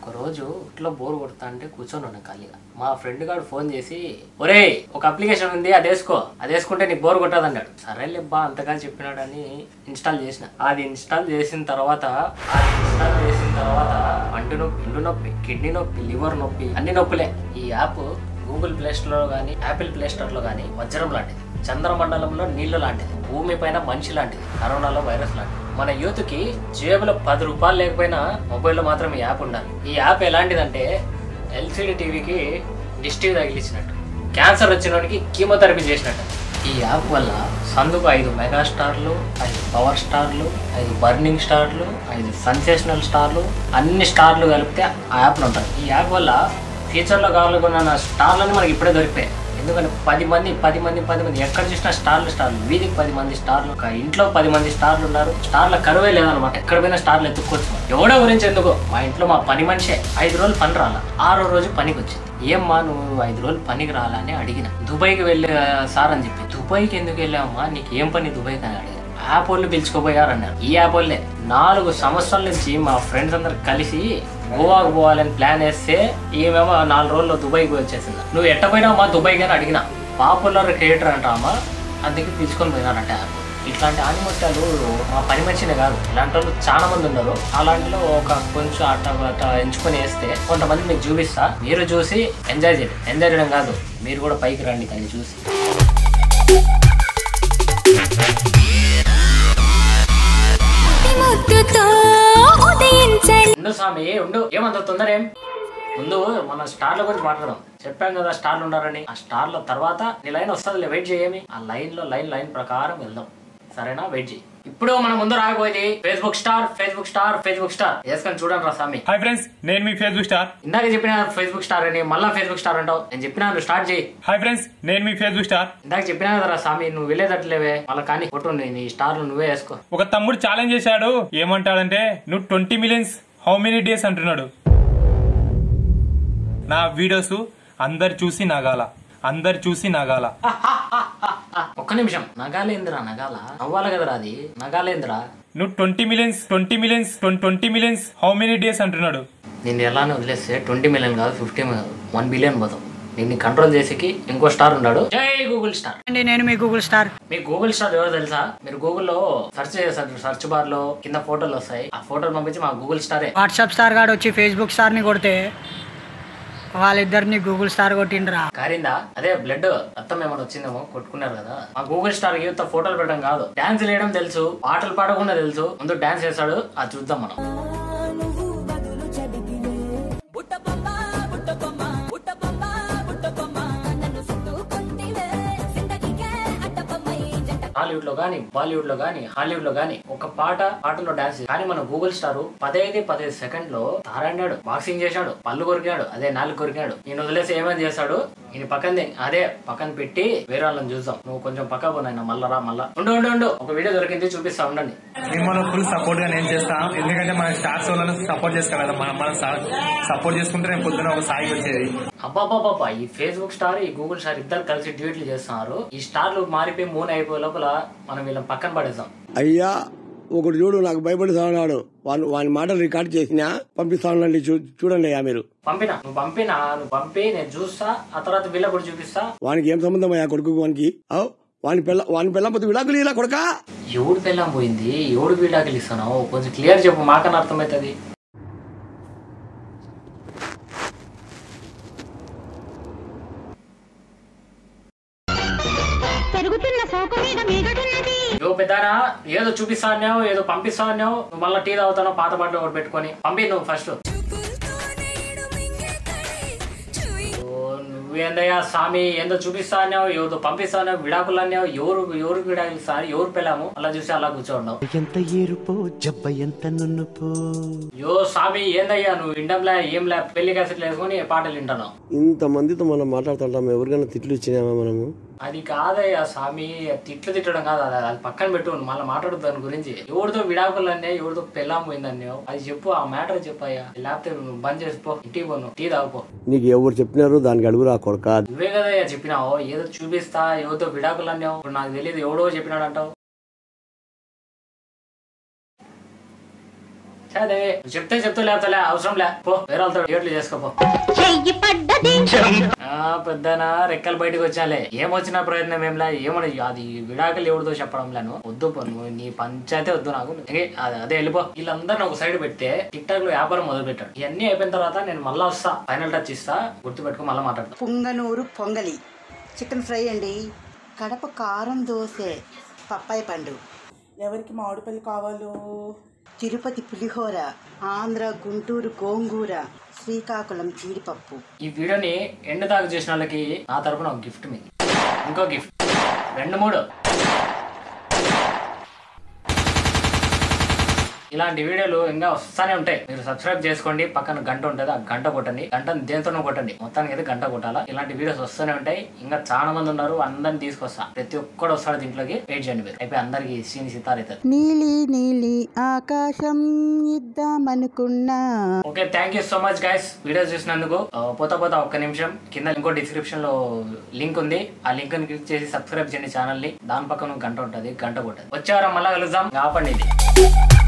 ఒక రోజు ఇట్లా బోర్ కొడతా అంటే కూర్చొని ఉన్నా ఖాళీగా మా ఫ్రెండ్ గారు ఫోన్ చేసి ఒరేయ్ ఒక అప్లికేషన్ ఉంది అది వేసుకో అది వేసుకుంటే నీకు బోర్ కొట్టదు అన్నాడు సరేలే బా అంతగా చెప్పినాడని ఇన్స్టాల్ చేసిన అది ఇన్స్టాల్ చేసిన తర్వాత అది ఇన్స్టాల్ చేసిన తర్వాత పండు నొప్పి ఇల్లు నొప్పి కిడ్నీ నొప్పి లివర్ నొప్పి అన్ని నొప్పులే ఈ యాప్ గూగుల్ ప్లే స్టోర్లో కానీ యాపిల్ ప్లే స్టోర్లో కానీ వజ్రం లాంటిది చంద్రమండలంలో నీళ్లు లాంటిది భూమి పైన మనిషి లాంటిది కరోనాలో వైరస్ లాంటిది మన యూత్ కి జేబులో పది రూపాయలు లేకపోయినా మొబైల్లో మాత్రం ఈ యాప్ ఉండాలి ఈ యాప్ ఎలాంటిదంటే ఎల్సిడి టీవీకి డిష్ టీవీ తగిలించినట్టు క్యాన్సర్ వచ్చిన వాడికి కీమోథెరపీ చేసినట్టు ఈ యాప్ వల్ల సందుకు ఐదు మెగా స్టార్లు ఐదు పవర్ స్టార్లు ఐదు బర్నింగ్ స్టార్లు ఐదు సెన్సేషనల్ స్టార్లు అన్ని స్టార్లు కలిపితే ఆ యాప్లో ఉంటాయి ఈ యాప్ వల్ల ఫ్యూచర్లో కావాలనుకున్న స్టార్లని మనకి ఇప్పుడే దొరికిపోయాయి ఎందుకంటే పది మంది పది మంది పది మంది ఎక్కడ చూసినా స్టార్లు స్టార్లు వీధికి పది మంది స్టార్లు ఒక ఇంట్లో పది మంది స్టార్లు ఉన్నారు స్టార్ల కరువే లేదనమాట ఎక్కడ పోయినా స్టార్లు ఎత్తుక్కోవచ్చు ఎవడో గురించి ఎందుకు మా ఇంట్లో మా పని మనిషే ఐదు రోజులు పని రాల ఆరో రోజు పనికి వచ్చింది ఏమ్మా నువ్వు ఐదు రోజులు పనికి రాలా అని అడిగిన దుబాయ్కి వెళ్ళే సార్ అని చెప్పి దుబాయ్కి ఎందుకు వెళ్ళావమ్మా నీకు ఏం పని దుబాయ్కి అని అడిగాను యాప్ వాళ్ళు పిలుచుకోపోయారన్నారు ఈ యాప్ వాళ్ళే నాలుగు సంవత్సరాల నుంచి మా ఫ్రెండ్స్ అందరు కలిసి గోవాకు పోవాలని ప్లాన్ వేస్తే ఈమెమో నాలుగు రోజుల్లో దుబాయ్కి వచ్చేసింది నువ్వు ఎట్ట పోయినావమ్మా దుబాయ్కి అని అడిగిన పాపులర్ క్రియేటర్ అంటామా అందుకే పిలుచుకొని పోయినారంట యాప్ ఇట్లాంటి ఆనిమొట్టాలు మా పని మనిషినే కాదు ఇలాంటి వాళ్ళు చాలా మంది ఉన్నారు అలాంటిలో ఒక కొంచెం అట్ట అట్ట ఎంచుకొని వేస్తే కొంతమంది మీకు చూపిస్తా మీరు చూసి ఎంజాయ్ చేయండి ఎంజాయ్ చేయడం కాదు మీరు కూడా పైకి రండి దాన్ని చూసి ముద్దుతో ఉదయించండి ఉండు స్వామి ఉండు ఏమంత తొందర ఏం ముందు మన స్టార్ల గురించి మాట్లాడదాం చెప్పాం కదా స్టార్లు ఉన్నారని ఆ స్టార్ల తర్వాత నీ లైన్ వస్తుంది వెయిట్ చేయమి ఆ లైన్ లో లైన్ లైన్ ప్రకారం వెళ్దాం సరేనా వెయిట్ చేయి ఇప్పుడు మన ముందు రాకపోయింది Facebook star Facebook star Facebook star వేసుకొని చూడండి రా స్వామి హాయ్ ఫ్రెండ్స్ నేను మీ ఫేస్బుక్ స్టార్ ఇందాక చెప్పిన ఫేస్బుక్ స్టార్ అని మళ్ళా ఫేస్బుక్ స్టార్ అంటావు నేను చెప్పినా నువ్వు స్టార్ట్ చేయి హాయ్ ఫ్రెండ్స్ నేను మీ ఫేస్బుక్ స్టార్ ఇందాక చెప్పినా కదరా స్వామి నువ్వు వెళ్ళేటట్లేవే మళ్ళీ కానీ కొట్టు నీ- నీ స్టార్లు నువ్వే వేసుకో ఒక తమ్ముడు ఛాలెంజ్ చేశాడు ఏమంటాడంటే నువ్వు twenty millions how many days అంటున్నాడు నా వీడియోస్ అందరు చూసి నగాల అందరు చూసి నగాల ఒక్క నిమిషం నగాలేంద్రా నగాల నవ్వాలి కదరా అది నగాలేంద్రా నువ్వు twenty millions twenty millions twenty millions how many days అంటున్నాడు నేను ఎలానే వదిలేస్తే ట్వంటీ మిలియన్ కాదు ఫిఫ్టీ వన్ బిలియన్ పోతాం దీన్ని కంట్రోల్ చేసేకి ఇంకో స్టార్ ఉన్నాడు జై గూగుల్ స్టార్ అండి నేను మీ గూగుల్ స్టార్ మీ గూగుల్ స్టార్ ఎవరో తెలుసా మీరు గూగుల్లో సెర్చ్ చేస్తారు సెర్చ్ బార్ లో కింద ఫోటోలు వస్తాయి ఆ ఫోటోలు పంపించి మా గూగుల్ స్టారే వాట్సాప్ స్టార్ గాడు వచ్చి ఫేస్బుక్ స్టార్ ని కొడితే వాళ్ళిద్దరిని గూగుల్ స్టార్ కొట్టిండ్రా కారిందా అదే బ్లడ్ రక్తం ఏమైనా వచ్చిందేమో కొట్టుకున్నారు కదా మా గూగుల్ స్టార్ యూత్ ఫోటోలు పెట్టడం కాదు డాన్స్ వేయడం తెలుసు పాటలు పాడకుండా తెలుసు ముందు డాన్స్ చేస్తాడు అది చూద్దాం మనం హాలీవుడ్ లో గానీ బాలీవుడ్ లో గానీ హాలీవుడ్ లో గానీ ఒక పాట పాటలో డాన్స్ కానీ మన గూగుల్ స్టార్ పదైదు పదహైదు సెకండ్ లో తారాడాడు బాక్సింగ్ చేశాడు పళ్ళు కొరికాడు అదే నాలుగు కొరికాడు నేను వదిలేసి ఏమైనా చేస్తాడు ఈయన పక్కన అదే పక్కన పెట్టి వేరే వాళ్ళని చూద్దాం నువ్వు కొంచెం పక్క పోయినా మళ్ళా రా మళ్ళా ఉండు ఉండు ఉండు ఒక వీడియో దొరికింది చూపిస్తా ఉండండి మిమ్మల్ని ఫుల్ సపోర్ట్ గా నేను చేస్తాను ఎందుకంటే మన స్టార్స్ వాళ్ళని సపోర్ట్ చేసుకోవాలి కదా మనం మనం సపోర్ట్ చేసుకుంటే నేను పొద్దున ఒక స్థాయికి వచ్చేది అబ్బాబాబా ఈ ఫేస్బుక్ స్టార్ ఈ గూగుల్ స్టార్ ఇద్దరు కలిసి ట్వీట్లు చేస్తున్నారు ఈ స్టార్లు మారిపోయి మూన్ అయిపోయే లోపల మనం వీళ్ళని పక్కన పడేద్దాం అయ్యా ఒకడు చూడు నాకు భయపడిస్తా ఉన్నాడు వాడు వాని మాటలు రికార్డ్ చేసినా పంపిస్తా ఉండండి చూ- చూడండి అయ్యా మీరు పంపినా నువ్వు పంపినా నువ్వు పంపి నేను చూస్తా ఆ తర్వాత వీళ్ళ కూడా చూపిస్తా వానికి ఏం సంబంధం అయ్యా కొడుకు వానికి ఔ, వాని పిల్ల వాని పిల్ల పొద్దు విడాకులు ఇలా కొడకా ఎవడు పెళ్ళం పోయింది ఎవడు వీడాకులు ఇస్తున్నావు కొంచెం క్లియర్ చెప్పు మాకన్నా అర్థమవుతుంది పెరుగుతున్న సోకు మీద మీగడున్నది యో పెద్దానా ఏదో చూపిస్తా అన్నావు ఏదో పంపిస్తా అన్నావు నువ్వు మళ్ళీ టీ తాగుతావు పాత బట్టలు ఒకటి పెట్టుకొని పంపి నువ్వు ఫస్ట్ ఓ, నువ్వేందయ్యా స్వామి ఏందో చూపిస్తా అన్నావు ఏదో పంపిస్తా అన్నావు విడాకులు అన్నావు ఎవరు ఎవరు విడాకులు ఇస్తారు ఎవరు పెళ్ళాము అలా చూసి అలా కూర్చోండావు ఎంత ఏరుపో జబ్బ ఎంత నున్నుపో యో స్వామి ఏందయ్యా నువ్వు ఇండంలే ఏం లే పెళ్లి క్యాసెట్లు వేసుకొని పాటలు వింటాను ఇంతమందితో మనం మాట్లాడుతుంటాం ఎవరికైనా తిట్లు ఇచ్చినామా మనము అది కాదయ్యా స్వామి తిట్లు తిట్టడం కాదు అది అది పక్కన పెట్టు మళ్ళీ మాట్లాడదు దాని గురించి ఎవరితో విడాకులు అన్నాయి ఎవరితో పెళ్ళాం పోయిందన్నావు అది చెప్పు ఆ మ్యాటర్ చెప్పయ్యా లేకపోతే నువ్వు బంద్ చేసిపో ఇంటికి పోను టీ తాగుపో నీకు ఎవరు చెప్పినారు దానికి అడుగురా కొడక నువ్వే కదయ్యా చెప్పినావు ఏదో చూపిస్తా ఎవరితో విడాకులు అన్నావు ఇప్పుడు నాకు తెలియదు ఎవడో చెప్పినాడు అంటావు అదే చెప్తే చెప్తా లేకపోతే అవసరం లే పో వేరే వాళ్ళతో ఏట్లు చేసుకోపో చెయ్యి పడ్డది ఆ పెద్దనా రెక్కలు బయటకు వచ్చాలే ఏమొచ్చిన ప్రయత్నం ఏంలా ఏమని అది విడాకులు ఎవరితో చెప్పడం లేను వద్దు పో నువ్వు నీ పంచాయతీ వద్దు నాకు ఏ, అదే- అదే వెళ్ళిపో వీళ్ళందరిని ఒక సైడ్ పెడితే టిక్ టాక్ లో వ్యాపారం మొదలు పెట్టాడు ఇవన్నీ అయిపోయిన తర్వాత నేను మళ్ళా వస్తా ఫైనల్ టచ్ ఇస్తా గుర్తు పెట్టుకో మళ్ళీ మాట్లాడతా పుంగనూరు పొంగలి చికెన్ ఫ్రై అండి కడప కారం దోశ పప్పాయి పండు ఎవరికి మామిడిపల్లి కావాలో తిరుపతి పులిహోర ఆంధ్ర గుంటూరు గోంగూర శ్రీకాకుళం జీడిపప్పు ఈ వీడియోని ఎండ్ దాకా చేసిన వాళ్ళకి నా తరపున ఒక గిఫ్ట్ మీది ఇంకో గిఫ్ట్ రెండు మూడు ఇలాంటి వీడియోలు ఇంకా వస్తానే ఉంటాయి మీరు సబ్స్క్రైబ్ చేసుకోండి పక్కన గంట ఉంటుంది ఆ గంట కొట్టండి గంటను దేంతోనో కొట్టండి మొత్తానికి అయితే గంట కొట్టాలా ఇలాంటి వీడియోస్ వస్తూనే ఉంటాయి ఇంకా చాలా మంది ఉన్నారు అందరిని తీసుకొస్తా ప్రతి ఒక్కడు వస్తాడు దీంట్లోకి వెయిట్ చేయండి మీరు అయిపోయి అందరికి సీని సితార్ అవుతుంది నీలి నీలి ఆకాశం ఇద్దామనుకున్నా okay thank you so much guys video చూసినందుకు ఆ, పోతా పోతా ఒక్క నిమిషం కింద ఇంకో డిస్క్రిప్షన్ లో లింక్ ఉంది ఆ లింక్ ని క్లిక్ చేసి సబ్స్క్రైబ్ చేయండి ఛానల్ ని దాని పక్కన గంట ఉంటుంది గంట కొట్టదు వచ్చే వారం మళ్ళా కలుద్దాం ఆపండి ఇది